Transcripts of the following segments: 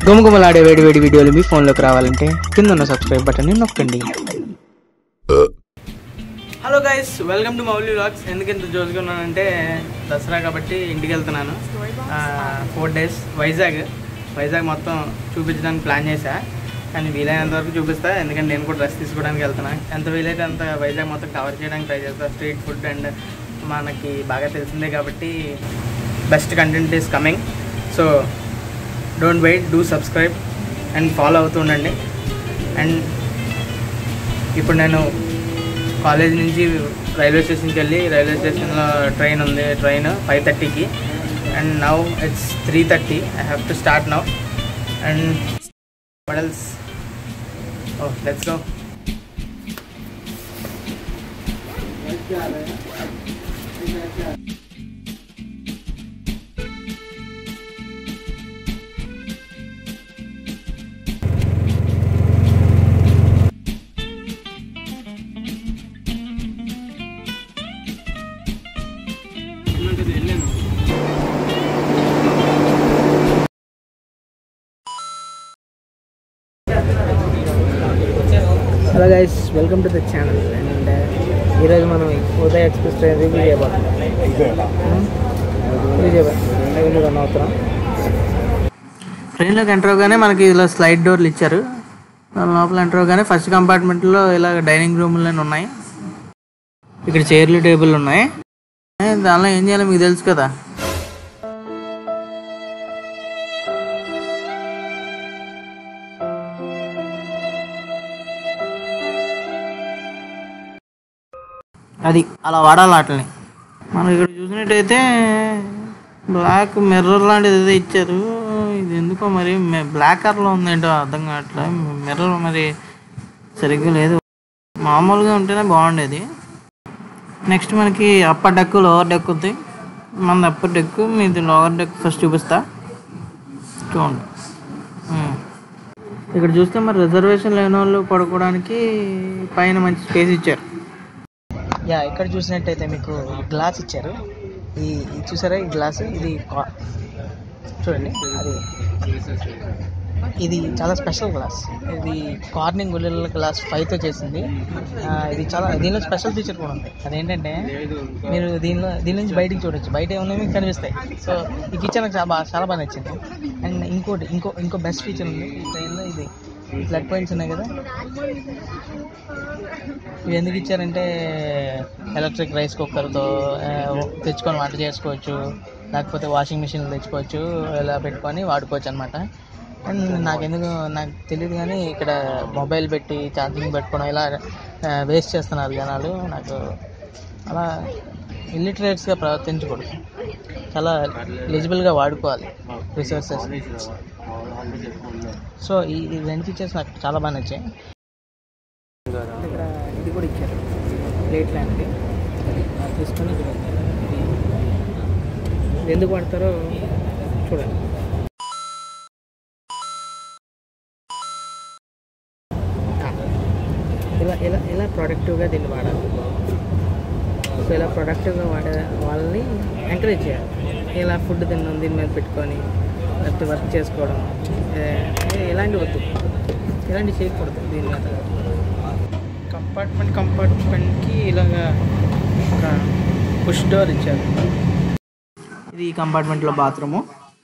గుమగుమలాడే వేడి వేడి వీడియోలు మీ ఫోన్లోకి రావాలంటే కింద ఉన్న సబ్స్క్రైబ్ బటన్ని నొక్కండి hello guys welcome to Mouli vlogs ఎందుకు ఇంత జోరుగా ఉన్నానంటే దసరా కాబట్టి ఇంటికి వెళ్తున్నాను ఫోర్ డేస్ వైజాగ్ వైజాగ్ మొత్తం చూపించడానికి ప్లాన్ చేశా కానీ వీలైనంత వరకు చూపిస్తా ఎందుకంటే నేను కూడా డ్రెస్ తీసుకోవడానికి వెళ్తున్నా ఎంత వీలైతే అంత వైజాగ్ మొత్తం కవర్ చేయడానికి ట్రై చేస్తా స్ట్రీట్ ఫుడ్ అండ్ మనకి బాగా తెలిసిందే కాబట్టి best content is coming so don't wait do subscribe and follow అవుతూ ఉండండి అండ్ ఇప్పుడు నేను కాలేజ్ నుంచి రైల్వే స్టేషన్కి వెళ్ళి రైల్వే స్టేషన్లో ట్రైన్ ఉంది ట్రైన్ ఫైవ్ థర్టీకి and now it's three thirty I have to start now and మడల్స్ oh let's go hello guys welcome to the channel and ఈరోజు మనం ఉదయ్ ఎక్స్ప్రెస్ ట్రైన్ రివ్యూ చేయబోతున్నాం రివ్యూ చేయబోతున్నాం రివ్యూ రన్ అవుతున్నాం ట్రైన్లోకి ఎంటర్ అవగానే మనకి ఇలా స్లైడ్ డోర్లు ఇచ్చారు దాని లోపల ఎంటర్ అవగానే ఫస్ట్ కంపార్ట్మెంట్లో ఇలా డైనింగ్ రూమ్లు ఉన్నాయి ఇక్కడ చైర్లు టేబుల్ ఉన్నాయి ఏ, దానిలో ఏం చేయాలో మీకు తెలుసు కదా అది అలా వాడాలి వాటిని మనం ఇక్కడ చూసినట్టయితే బ్లాక్ మిర్రర్ లాంటిది ఏదో ఇచ్చారు ఇది ఎందుకో మరి బ్లాక్ కలర్లో ఉందేంటో అర్థం కావట్లే మిర్రర్ మరి సరిగ్గా లేదు మామూలుగా ఉంటేనే బాగుండేది నెక్స్ట్ మనకి అప్పర్ డెక్ లోవర్ డెక్ ఉంది మన అప్పర్ డెక్ మీది లోవర్ డెక్ ఫస్ట్ చూపిస్తా చూడండి ఉమ్. ఇక్కడ చూస్తే మరి రిజర్వేషన్ లేని వాళ్ళు పడుకోవడానికి పైన మంచి స్పేస్ ఇచ్చారు యా ఇక్కడ చూసినట్టయితే మీకు గ్లాస్ ఇచ్చారు ఈ ఇది చూసారా ఈ గ్లాస్ ఇది కా- చూడండి అది ఇది చాలా స్పెషల్ గ్లాస్ ఇది కార్నింగ్ గుల్లెల గ్లాస్ ఫైవ్తో చేసింది ఆ, ఇది చాలా దీనిలో స్పెషల్ ఫీచర్ కూడా ఉంది అదేంటంటే మీరు దీనిలో దీని నుంచి బయటికి చూడొచ్చు బయట ఏమన్నా మీకు కనిపిస్తాయి సో ఈ ఫీచర్ నాకు చాలా బాగా చాలా బాగా నచ్చింది అండ్ ఇంకోటి ఇంకో ఇంకో బెస్ట్ ఫీచర్ ఉంది ఈ ట్రైన్లో ఇది ప్లగ్ పాయింట్స్ ఉన్నాయి కదా ఇవి ఎందుకు ఇచ్చారంటే ఎలక్ట్రిక్ రైస్ కుక్కర్తో ఆ, తెచ్చుకొని వంట చేసుకోవచ్చు లేకపోతే వాషింగ్ మిషన్ తెచ్చుకోవచ్చు ఇలా పెట్టుకొని వాడుకోవచ్చు అనమాట అండ్ నాకు ఎందుకు నాకు తెలియదు కానీ ఇక్కడ మొబైల్ పెట్టి ఛార్జింగ్ పెట్టుకోవడం ఇలా వేస్ట్ చేస్తున్నారు జనాలు నాకు అలా ఇల్లిటరేట్స్గా ప్రవర్తించకూడదు చాలా ఎలిజిబుల్గా వాడుకోవాలి రిసోర్సెస్ సో ఈ ఈ రెండు ఫీచర్స్ నాకు చాలా బాగా నచ్చాయి ఇక్కడ ఇది కూడా ఇచ్చారు ప్లేట్ లాంటిది అది తీసుకొని ఇక్కడ ఇది ఇది ఎందుకు వాడతారో చూడండి ఆ, ఇలా ఇలా ఇలా ప్రొడక్టివ్గా దీన్ని వాడాలి సో ఇలా ప్రొడక్టివ్గా వాడే వాళ్ళని ఎంకరేజ్ చేయాలి ఇలా ఫుడ్ తినడం దీని మీద పెట్టుకొని లేకపోతే వర్క్ చేసుకోవడం ఏ- ఏ- ఇలాంటి వద్దు ఇలాంటివి చేయకూడదు దీని మీద కంపార్ట్మెంట్ కంపార్ట్మెంట్కి ఇలాగా ఒక పుష్ డోర్ ఇచ్చారు ఇది ఈ కంపార్ట్మెంట్లో బాత్రూము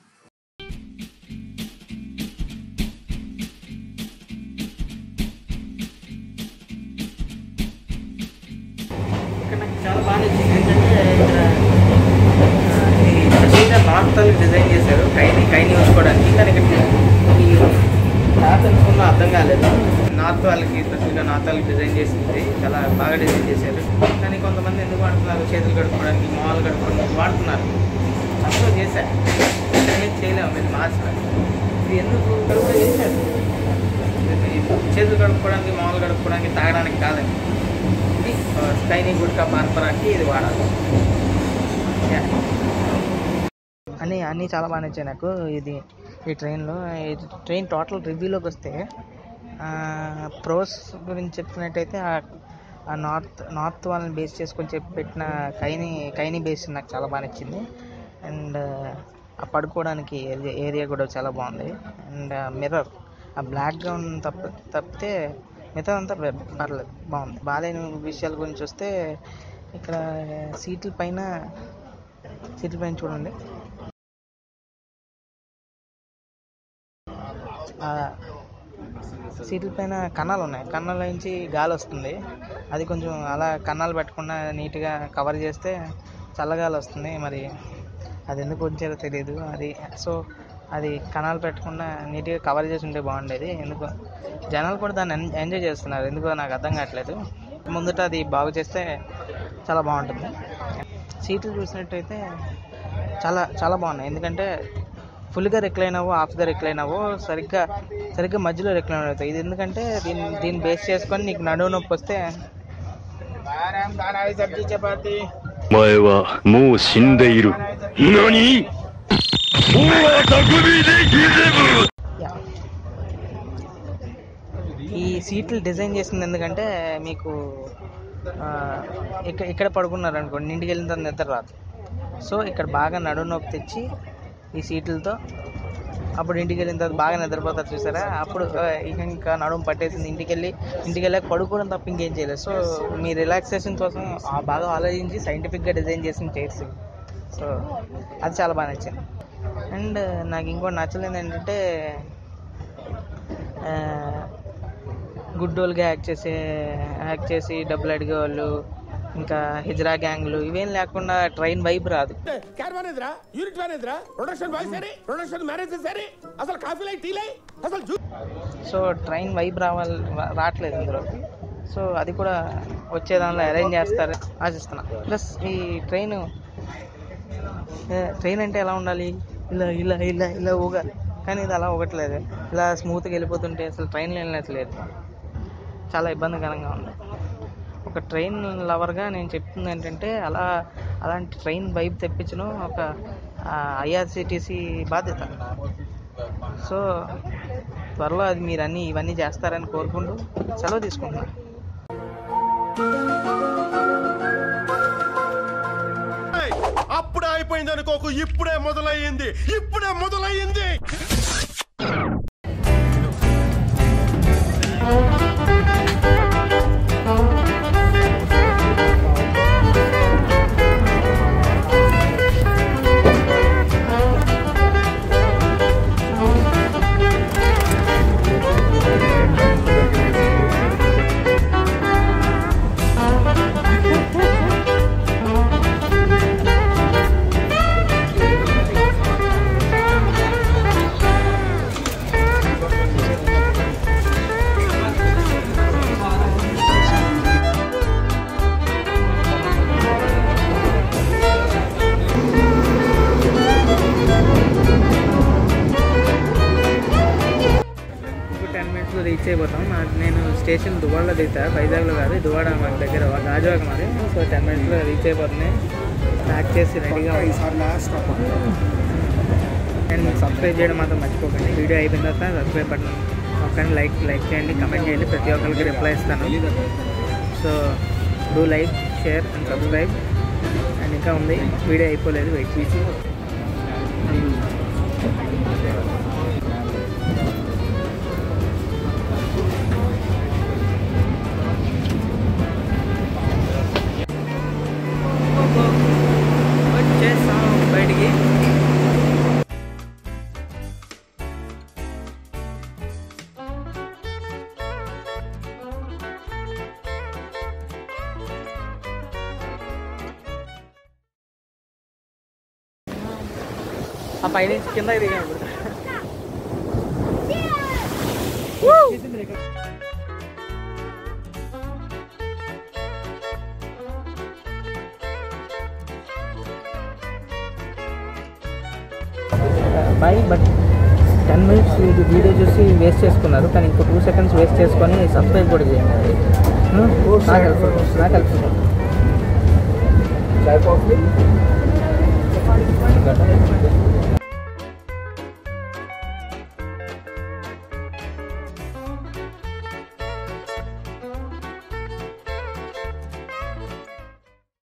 ఇక్కడ నాకు చాలా బాగా నచ్చింది ఏంటంటే ఇక్కడ ఆ, ఇది స్పెషల్గా నార్త్ వాళ్ళకి డిజైన్ చేశారు కైని కైని ఉంచుకోవడానికి కానీ ఇక్కడ ఈ నార్త్ అనుకున్న అర్థం కాలేదు నార్త్ వాళ్ళకి స్పెషల్గా నార్త్ వాళ్ళకి డిజైన్ చేసింది చాలా బాగా డిజైన్ చేశారు కానీ కొంతమంది ఎందుకు వాడుతున్నారు చేతులు కడుక్కోవడానికి మామూలు కడుక్కోవడానికి వాడుతున్నారు అప్పుడు చేశారు ఏం చేయలేము మీరు మార్చాలి ఇది ఎందుకు కడుపు చేశారు ఇది చేతులు కడుక్కోవడానికి మామూలు కడుక్కోవడానికి తాగడానికి కాదండి ఇది స్కైని గుడ్కా పార్పరాకి ఇది వాడాలి Yeah. అన్నీ అన్నీ చాలా బాగా నచ్చాయి నాకు ఇది ఈ ట్రైన్లో ఈ ట్రైన్ టోటల్ రివ్యూలోకి వస్తే ప్రోస్ గురించి చెప్తున్నట్టయితే ఆ- ఆ నార్త్ నార్త్ వాళ్ళని బేస్ చేసుకొని చెప్పి పెట్టిన కైని కైని బేస్ నాకు చాలా బాగా నచ్చింది అండ్ ఆ పడుకోవడానికి ఏరియా ఏరియా కూడా చాలా బాగుంది అండ్ మిర్రర్ ఆ బ్లాక్గా ఉన్న తప్ప తప్పితే మిగతా అంతా ప- పర్లేదు బాగుంది బాగాలేని విషయాల గురించి వస్తే ఇక్కడ సీట్ల పైన సీట్ల పైన చూడండి ఆ సీట్ల పైన కన్నాలు ఉన్నాయి కన్నాల నుంచి గాలి వస్తుంది అది కొంచెం అలా కన్నాలు పెట్టకుండా నీట్గా కవర్ చేస్తే చల్లగాలి వస్తుంది మరి అది ఎందుకు ఉంచారో తెలియదు అది సో అది కణాలు పెట్టకుండా నీట్గా కవర్ చేసి ఉంటే బాగుండేది ఎందుకు జనాలు కూడా దాన్ని ఎన్- ఎంజాయ్ చేస్తున్నారు ఎందుకో నాకు అర్థం కావట్లేదు ముందట అది బాగు చేస్తే చాలా బాగుంటుంది సీట్లు చూసినట్టయితే చాలా చాలా బాగున్నాయి ఎందుకంటే ఫుల్గా రిక్లైన్ అవ్వు హాఫ్గా రిక్లైన్ అవ్వు సరిగ్గా సరిగ్గా మధ్యలో రిక్లైన్ అవుతాయి ఇది ఎందుకంటే దీన్ని దీన్ని బేస్ చేసుకొని నీకు నడువు నొప్పి వస్తే お前はもう死んでいる。何大あくびでギゼブ యా. ఈ సీట్లు డిజైన్ చేసింది ఎందుకంటే మీకు ఆ, ఇక్కడ ఇక్కడ పడుకున్నారు అనుకోండి ఇంటికి వెళ్ళిన తర్వాత నిద్ర రాదు సో ఇక్కడ బాగా నడుము నొప్పి తెచ్చి ఈ సీట్లతో అప్పుడు ఇంటికి వెళ్ళిన తర్వాత బాగా నిద్రపోతారు చూసారా అప్పుడు ఆ, ఇక ఇంకా నడుము పట్టేసింది ఇంటికి వెళ్ళి ఇంటికి వెళ్ళాక పడుకోవడం తప్ప ఇంకేం చేయలేదు సో మీ రిలాక్సేషన్ కోసం ఆ బాగా ఆలోచించి సైంటిఫిక్గా డిజైన్ చేసిన చైర్స్ సో అది చాలా బాగా నచ్చింది అండ్ నాకు ఇంకోటి నచ్చలేదు ఏంటంటే ఆ, గుడ్డోలుగా యాక్ట్ చేసే యాక్ట్ చేసి డబ్బులు అడిగే వాళ్ళు ఇంకా హిజ్రా గ్యాంగ్లు ఇవేం లేకుండా ట్రైన్ వైపు రాదు క్యారవాన్ ఎదురా యూనిట్ వ్యాన్ ఎదురా ప్రొడక్షన్ బాయ్ సరే ప్రొడక్షన్ మేనేజర్ సరే అసలు కాఫీ లై టీ లై అసలు జ్యూ- సో ట్రైన్ వైపు రావాలి రా- రావట్లేదు ఇందులో సో అది కూడా వచ్చే దానిలో అరేంజ్ చేస్తారు ఆశిస్తున్నా ప్లస్ ఈ ట్రైన్ ట్రైన్ అంటే ఎలా ఉండాలి ఇలా ఇలా ఇలా ఇలా ఊగాలి కానీ ఇది అలా ఊగట్లేదు ఇలా స్మూత్గా వెళ్ళిపోతుంటే అసలు ట్రైన్లో వెళ్ళట్లేదు చాలా ఇబ్బందికరంగా ఉంది ఒక ట్రైన్ లవర్గా నేను చెప్తుంది ఏంటంటే అలా అలాంటి ట్రైన్ వైపు తెప్పించడం ఒక ఐఆర్సిటీసీ బాధ్యత సో త్వరలో అది మీరు అన్ని ఇవన్నీ చేస్తారని కోరుకుంటూ సెలవు తీసుకుంటున్నాను అప్పుడే అయిపోయింది అనుకోకు ఇప్పుడే మొదలయ్యింది ఇప్పుడే మొదలయ్యింది ఇంకో టెన్ మినిట్స్లో రీచ్ అయిపోతాం నాకు నేను స్టేషన్ దువాడలో దిగుతా వైజాగ్లో కాదు దువాడ మాకు దగ్గర గాజువాక మాది సో టెన్ మినిట్స్లో రీచ్ అయిపోతుంది ప్యాక్ చేసి రెడీగా అండ్ సబ్స్క్రైబ్ చేయడం మాత్రం మర్చిపోకండి వీడియో అయిపోయిన తర్వాత సబ్స్క్రైబ్ బటన్ ఒక్కరిని లైక్ లైక్ చేయండి కమెంట్ చేయండి ప్రతి ఒక్కరికి రిప్లై ఇస్తాను so do like share and subscribe and ఇంకా ఉంది వీడియో అయిపోలేదు వెయిట్ చేసి వచ్చేసాం బయటికి ఆ పైనుంచి కింద దిగాం ఇప్పుడు bye but ten minutes video చూసి వేస్ట్ చేసుకున్నారు కానీ ఇంకో టూ సెకండ్స్ వేస్ట్ చేసుకొని సబ్స్క్రైబ్ కూడా చేయండి Hmm? నాకు హెల్ప్ఫుల్ నాకు హెల్ప్ఫుల్